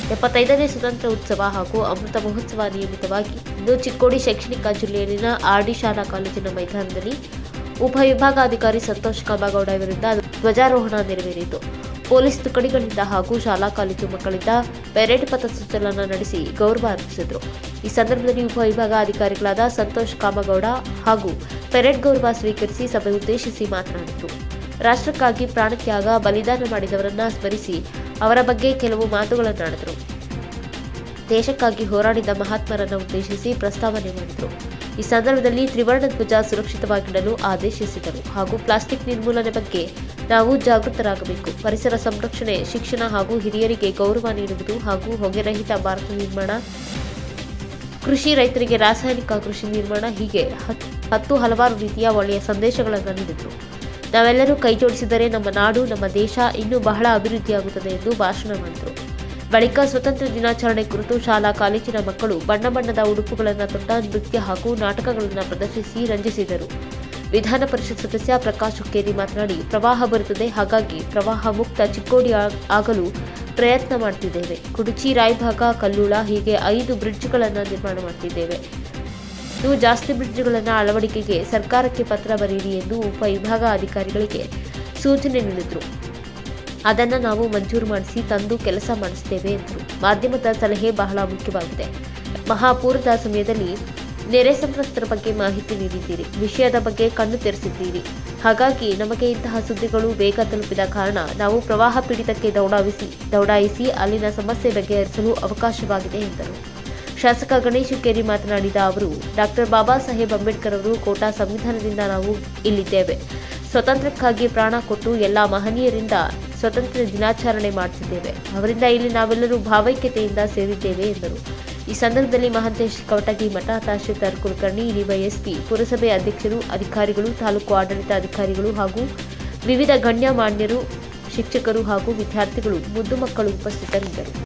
ಎಪ್ಪತ್ತೈದನೇ ಸ್ವತಂತ್ರ ಉತ್ಸವ ಹಾಗೂ ಅಮೃತ ಮಹೋತ್ಸವ ನಿಯಮಿತವಾಗಿ ಇಂದು ಚಿಕ್ಕೋಡಿ ಶೈಕ್ಷಣಿಕ ಜಿಲ್ಲೆಯಲ್ಲಿನ ಆರ್ಡಿ ಶಾಲಾ ಕಾಲೇಜಿನ ಮೈದಾನದಲ್ಲಿ ಉಪವಿಭಾಗಾಧಿಕಾರಿ ಸಂತೋಷ್ ಕಾಮಗೌಡ ವಿರುದ್ಧ ಧ್ವಜಾರೋಹಣ ನೆರವೇರಿತು ಪೊಲೀಸ್ ತುಕಡಿಗಳಿಂದ ಹಾಗೂ ಶಾಲಾ ಕಾಲೇಜು ಮಕ್ಕಳಿಂದ ಪೆರೇಡ್ ಪಥಸಂಚಲನ ನಡೆಸಿ ಗೌರವ ಅರ್ಪಿಸಿದರು ಈ ಸಂದರ್ಭದಲ್ಲಿ ಉಪವಿಭಾಗಾಧಿಕಾರಿಗಳಾದ ಸಂತೋಷ್ ಕಾಮಗೌಡ ಹಾಗೂ ಪೆರೇಡ್ ಗೌರವ ಸ್ವೀಕರಿಸಿ ಸಭೆ ಉದ್ದೇಶಿಸಿ ಮಾತನಾಡಿದರು ರಾಷ್ಟ್ರಕ್ಕಾಗಿ ಪ್ರಾಣತ್ಯಾಗ ಬಲಿದಾನ ಮಾಡಿದವರನ್ನ ಸ್ಮರಿಸಿ ಅವರ ಬಗ್ಗೆ ಕೆಲವು ಮಾತುಗಳನ್ನಾಡಿದರು ದೇಶಕ್ಕಾಗಿ ಹೋರಾಡಿದ ಮಹಾತ್ಮರನ್ನು ಉದ್ದೇಶಿಸಿ ಪ್ರಸ್ತಾವನೆ ಮಾಡಿದರು ಈ ಸಂದರ್ಭದಲ್ಲಿ ತ್ರಿವರ್ಣ ಧ್ವಜ ಸುರಕ್ಷಿತವಾಗಿಡಲು ಆದೇಶಿಸಿದರು ಹಾಗೂ ಪ್ಲಾಸ್ಟಿಕ್ ನಿರ್ಮೂಲನೆ ಬಗ್ಗೆ ನಾವು ಜಾಗೃತರಾಗಬೇಕು ಪರಿಸರ ಸಂರಕ್ಷಣೆ ಶಿಕ್ಷಣ ಹಾಗೂ ಹಿರಿಯರಿಗೆ ಗೌರವ ನೀಡುವುದು ಹಾಗೂ ಹೊಗೆರಹಿತ ಭಾರತ ನಿರ್ಮಾಣ ಕೃಷಿ ರೈತರಿಗೆ ರಾಸಾಯನಿಕ ಕೃಷಿ ನಿರ್ಮಾಣ ಹೀಗೆ ಹತ್- ಹತ್ತು ಹಲವಾರು ರೀತಿಯ ಒಳ್ಳೆಯ ಸಂದೇಶಗಳನ್ನು ನೀಡಿದರು ನಾವೆಲ್ಲರೂ ಕೈ ಜೋಡಿಸಿದರೆ ನಮ್ಮ ನಾಡು ನಮ್ಮ ದೇಶ ಇನ್ನೂ ಬಹಳ ಅಭಿವೃದ್ಧಿಯಾಗುತ್ತದೆ ಎಂದು ಭಾಷಣ ಮಾಡಿದರು ಬಳಿಕ ಸ್ವತಂತ್ರ ದಿನಾಚರಣೆ ಕುರಿತು ಶಾಲಾ ಕಾಲೇಜಿನ ಮಕ್ಕಳು ಬಣ್ಣ ಬಣ್ಣದ ಉಡುಪುಗಳನ್ನು ತೊಟ್ಟ ನೃತ್ಯ ಹಾಗೂ ನಾಟಕಗಳನ್ನು ಪ್ರದರ್ಶಿಸಿ ರಂಜಿಸಿದರು ವಿಧಾನ ಪರಿಷತ್ ಸದಸ್ಯ ಪ್ರಕಾಶ್ ಹುಕ್ಕೇರಿ ಮಾತನಾಡಿ ಪ್ರವಾಹ ಬರುತ್ತದೆ ಹಾಗಾಗಿ ಪ್ರವಾಹ ಮುಕ್ತ ಚಿಕ್ಕೋಡಿ ಆ- ಆಗಲು ಪ್ರಯತ್ನ ಮಾಡ್ತಿದ್ದೇವೆ ಕುಡುಚಿ ರಾಯಭಾಗ ಕಲ್ಲೂಳ ಹೀಗೆ ಐದು ಬ್ರಿಡ್ಜ್ಗಳನ್ನು ನಿರ್ಮಾಣ ಮಾಡ್ತಿದ್ದೇವೆ ಇನ್ನು ಜಾಸ್ತಿ ಬ್ರಿಡ್ಜ್ಗಳನ್ನು ಅಳವಡಿಕೆಗೆ ಸರ್ಕಾರಕ್ಕೆ ಪತ್ರ ಬರೆಯಿರಿ ಎಂದು ಉಪ ವಿಭಾಗ ಅಧಿಕಾರಿಗಳಿಗೆ ಸೂಚನೆ ನೀಡಿದರು ಅದನ್ನು ನಾವು ಮಂಜೂರು ಮಾಡಿಸಿ ತಂದು ಕೆಲಸ ಮಾಡಿಸ್ತೇವೆ ಎಂದರು ಮಾಧ್ಯಮದ ಸಲಹೆ ಬಹಳ ಮುಖ್ಯವಾಗಿದೆ ಮಹಾಪೂರದ ಸಮಯದಲ್ಲಿ ನೆರೆ ಸಂತ್ರಸ್ತರ ಬಗ್ಗೆ ಮಾಹಿತಿ ನೀಡಿದ್ದೀರಿ ವಿಷಯದ ಬಗ್ಗೆ ಕಣ್ಣು ತೆರೆಸಿದ್ದೀರಿ ಹಾಗಾಗಿ ನಮಗೆ ಇಂತಹ ಸುದ್ದಿಗಳು ಬೇಗ ತಲುಪಿದ ಕಾರಣ ನಾವು ಪ್ರವಾಹ ಪೀಡಿತಕ್ಕೆ ದೌಡಾಯಿಸಿ ದೌಡಾಯಿಸಿ ಅಲ್ಲಿನ ಸಮಸ್ಯೆ ಬಗೆಹರಿಸಲು ಅವಕಾಶವಾಗಿದೆ ಎಂದರು ಶಾಸಕ ಗಣೇಶ್ ಹುಕ್ಕೇರಿ ಮಾತನಾಡಿದ ಅವರು ಡಾಕ್ಟರ್ ಬಾಬಾ ಸಾಹೇಬ್ ಅಂಬೇಡ್ಕರ್ ಅವರು ಕೋಟಾ ಸಂವಿಧಾನದಿಂದ ನಾವು ಇಲ್ಲಿದ್ದೇವೆ ಸ್ವತಂತ್ರಕ್ಕಾಗಿ ಪ್ರಾಣ ಕೊಟ್ಟು ಎಲ್ಲ ಮಹನೀಯರಿಂದ ಸ್ವತಂತ್ರ ದಿನಾಚರಣೆ ಮಾಡ್ತಿದ್ದೇವೆ ಅವರಿಂದ ಇಲ್ಲಿ ನಾವೆಲ್ಲರೂ ಭಾವೈಕ್ಯತೆಯಿಂದ ಸೇರಿದ್ದೇವೆ ಎಂದರು ಈ ಸಂದರ್ಭದಲ್ಲಿ ಮಹಾಂತೇಶ್ ಕವಟಗಿ ಮಠ ತಹಶೀಲ್ದಾರ್ ಕುಲಕರ್ಣಿ ಡಿವೈಎಸ್ಪಿ ಪುರಸಭೆ ಅಧ್ಯಕ್ಷರು ಅಧಿಕಾರಿಗಳು ತಾಲೂಕು ಆಡಳಿತ ಅಧಿಕಾರಿಗಳು ಹಾಗೂ ವಿವಿಧ ಗಣ್ಯಮಾನ್ಯರು ಶಿಕ್ಷಕರು ಹಾಗೂ ವಿದ್ಯಾರ್ಥಿಗಳು ಮುದ್ದು ಮಕ್ಕಳು ಉಪಸ್ಥಿತರಿದ್ದರು